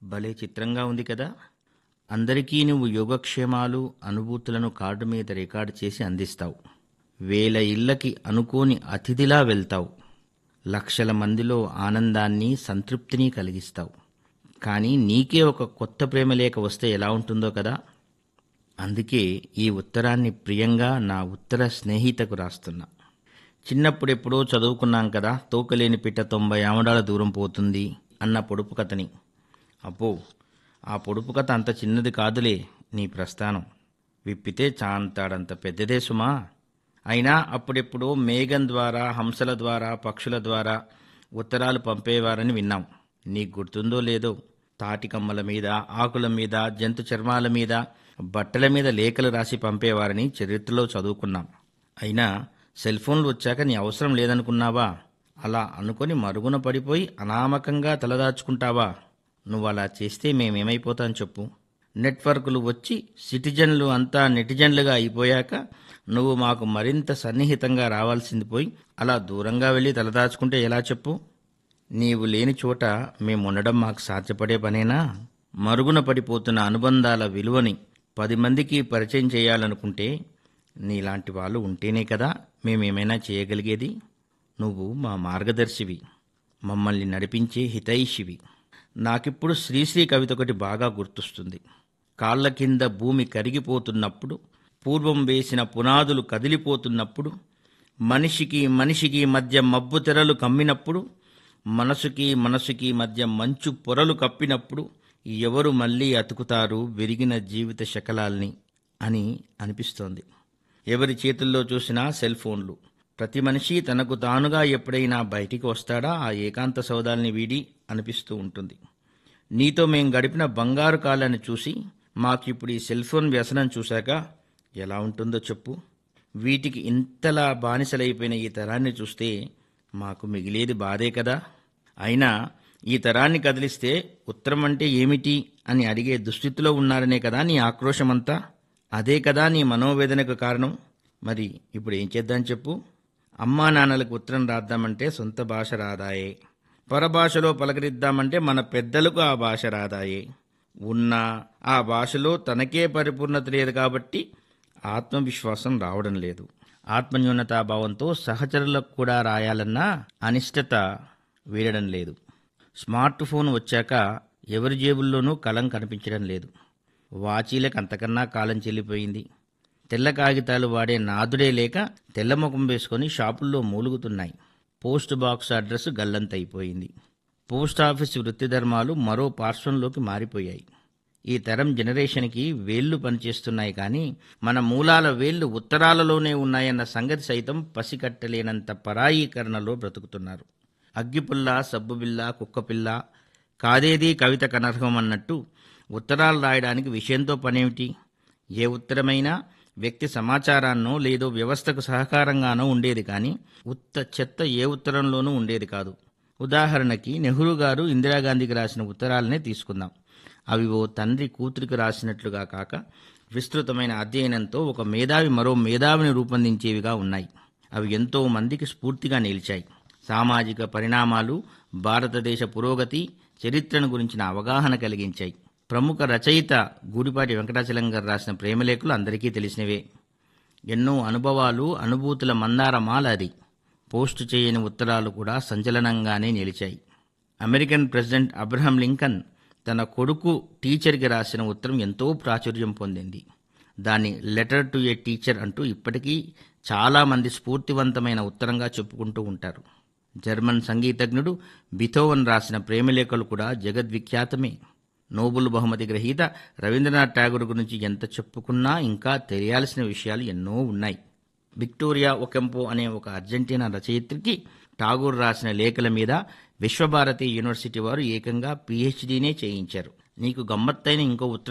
భలే చిత్రంగా ఉంది కదా అందరికీ నువ్వు యోగక్షేమాలు అనుభూతులను కార్డు మీద రికార్డు చేసి అందిస్తావు వేల ఇళ్ళకి అనుకోని అతిథిలా వెళ్తావు లక్షల మందిలో ఆనందాన్ని సంతృప్తిని కలిగిస్తావు కానీ నీకే ఒక కొత్త ప్రేమలేఖ వస్తే ఎలా ఉంటుందో కదా అందుకే ఈ ఉత్తరాన్ని ప్రియంగా నా ఉత్తర స్నేహితకు రాస్తున్నా చిన్నప్పుడెప్పుడో చదువుకున్నాం కదా తోకలేని పిట్ట తొంభై ఆమడాల దూరం పోతుంది అన్న పొడుపు కథని అబ్బో ఆ పొడుపు కథ అంత చిన్నది కాదులే నీ ప్రస్థానం విప్పితే చాంతాడంత పెద్దదే సుమా అయినా అప్పుడెప్పుడో మేఘం ద్వారా హంసల ద్వారా పక్షుల ద్వారా ఉత్తరాలు పంపేవారని విన్నాం నీకు గుర్తుందో లేదో తాటికమ్మల మీద ఆకుల మీద జంతు చర్మాల మీద బట్టల మీద లేఖలు రాసి పంపేవారని చరిత్రలో చదువుకున్నాం అయినా సెల్ ఫోన్లు వచ్చాక నీ అవసరం లేదనుకున్నావా అలా అనుకొని మరుగున పడిపోయి అనామకంగా తలదాచుకుంటావా నువ్వు అలా చేస్తే మేమేమైపోతాం చెప్పు నెట్వర్క్లు వచ్చి సిటిజన్లు అంతా నెటిజన్లుగా అయిపోయాక నువ్వు మాకు మరింత సన్నిహితంగా రావాల్సింది పోయి అలా దూరంగా వెళ్ళి తలదాచుకుంటే ఎలా చెప్పు నీవు లేని చోట మేము ఉండడం మాకు సాధ్యపడే పనేనా మరుగున పడిపోతున్న అనుబంధాల విలువని పది మందికి పరిచయం చేయాలనుకుంటే నీలాంటి వాళ్ళు ఉంటేనే కదా మేమేమైనా చేయగలిగేది నువ్వు మా మార్గదర్శివి మమ్మల్ని నడిపించే హితైషివి నాకిప్పుడు శ్రీశ్రీ కవిత ఒకటి బాగా గుర్తొస్తుంది కాళ్ళ కింద భూమి కరిగిపోతున్నప్పుడు పూర్వం వేసిన పునాదులు కదిలిపోతున్నప్పుడు మనిషికి మనిషికి మధ్య మబ్బు తెరలు కమ్మినప్పుడు మనసుకి మనసుకి మధ్య మంచు పొరలు కప్పినప్పుడు ఎవరు మళ్ళీ అతుకుతారు విరిగిన జీవిత శకలాల్ని అని అనిపిస్తోంది ఎవరి చేతుల్లో చూసినా సెల్ ఫోన్లు ప్రతి మనిషి తనకు తానుగా ఎప్పుడైనా బయటికి వస్తాడా ఆ ఏకాంత సౌదాల్ని వీడి అనిపిస్తూ ఉంటుంది నీతో మేం గడిపిన బంగారు కాలాన్ని చూసి మాకిప్పుడు ఈ సెల్ ఫోన్ వ్యసనం చూశాక ఎలా ఉంటుందో చెప్పు వీటికి ఇంతలా బానిసలైపోయిన ఈ తరాన్ని చూస్తే మాకు మిగిలేది బాధే కదా అయినా ఈ తరాన్ని కదిలిస్తే ఉత్తరం అంటే ఏమిటి అని అడిగే దుస్థితిలో ఉన్నారనే కదా నీ ఆక్రోశమంతా అదే కదా నీ మనోవేదనకు కారణం మరి ఇప్పుడు ఏం చేద్దాం చెప్పు అమ్మా నాన్నలకు ఉత్తరం రాద్దామంటే సొంత భాష రాదాయే పరభాషలో పలకరిద్దామంటే మన పెద్దలకు ఆ భాష రాదాయే ఉన్నా ఆ భాషలో తనకే పరిపూర్ణత లేదు కాబట్టి ఆత్మవిశ్వాసం రావడం లేదు ఆత్మన్యూనతాభావంతో సహచరులకు కూడా రాయాలన్నా అనిష్టత వీడడం లేదు స్మార్ట్ ఫోన్ వచ్చాక ఎవరి జేబుల్లోనూ కలం కనిపించడం లేదు వాచీలకు అంతకన్నా కాలం చెల్లిపోయింది తెల్ల కాగితాలు వాడే నాదుడే లేక తెల్ల ముఖం వేసుకొని షాపుల్లో మూలుగుతున్నాయి పోస్ట్ బాక్స్ అడ్రస్ గల్లంతైపోయింది పోస్ట్ ఆఫీస్ వృత్తి ధర్మాలు మరో పార్శ్వంలోకి మారిపోయాయి ఈ తరం జనరేషన్కి వేళ్లు పనిచేస్తున్నాయి కానీ మన మూలాల వేళ్లు ఉత్తరాలలోనే ఉన్నాయన్న సంగతి సైతం పసికట్టలేనంత పరాయీకరణలో బ్రతుకుతున్నారు అగ్గిపుల్ల సబ్బుబిల్ల కుక్కపిల్ల కాదేది కవిత కనర్హం అన్నట్టు ఉత్తరాలు రాయడానికి విషయంతో పనేమిటి ఏ ఉత్తరమైనా వ్యక్తి సమాచారాన్నో లేదో వ్యవస్థకు సహకారంగానో ఉండేది కానీ ఉత్త చెత్త ఏ ఉత్తరంలోనూ ఉండేది కాదు ఉదాహరణకి నెహ్రూ గారు ఇందిరాగాంధీకి రాసిన ఉత్తరాలనే తీసుకుందాం అవి ఓ తండ్రి కూతురికి రాసినట్లుగా కాక విస్తృతమైన అధ్యయనంతో ఒక మేధావి మరో మేధావిని రూపొందించేవిగా ఉన్నాయి అవి ఎంతో మందికి స్ఫూర్తిగా నిలిచాయి సామాజిక పరిణామాలు భారతదేశ పురోగతి చరిత్రను గురించిన అవగాహన కలిగించాయి ప్రముఖ రచయిత గూడిపాటి వెంకటాచలం గారు రాసిన ప్రేమలేఖలు అందరికీ తెలిసినవే ఎన్నో అనుభవాలు అనుభూతుల మందారమాల అది పోస్టు చేయని ఉత్తరాలు కూడా సంచలనంగానే నిలిచాయి అమెరికన్ ప్రెసిడెంట్ అబ్రహం లింకన్ తన కొడుకు టీచర్కి రాసిన ఉత్తరం ఎంతో ప్రాచుర్యం పొందింది దాన్ని లెటర్ టు ఏ టీచర్ అంటూ ఇప్పటికీ చాలామంది స్ఫూర్తివంతమైన ఉత్తరంగా చెప్పుకుంటూ ఉంటారు జర్మన్ సంగీతజ్ఞుడు బిథోవన్ రాసిన ప్రేమలేఖలు కూడా జగద్విఖ్యాతమే నోబుల్ బహుమతి గ్రహీత రవీంద్రనాథ్ ఠాగూర్ గురించి ఎంత చెప్పుకున్నా ఇంకా తెలియాల్సిన విషయాలు ఎన్నో ఉన్నాయి విక్టోరియా ఒకెంపో అనే ఒక అర్జెంటీనా రచయిత్రికి ఠాగూర్ రాసిన లేఖల మీద విశ్వభారతి యూనివర్సిటీ వారు ఏకంగా పిహెచ్డీనే చేయించారు నీకు గమ్మత్తైన ఇంకో ఉత్తరం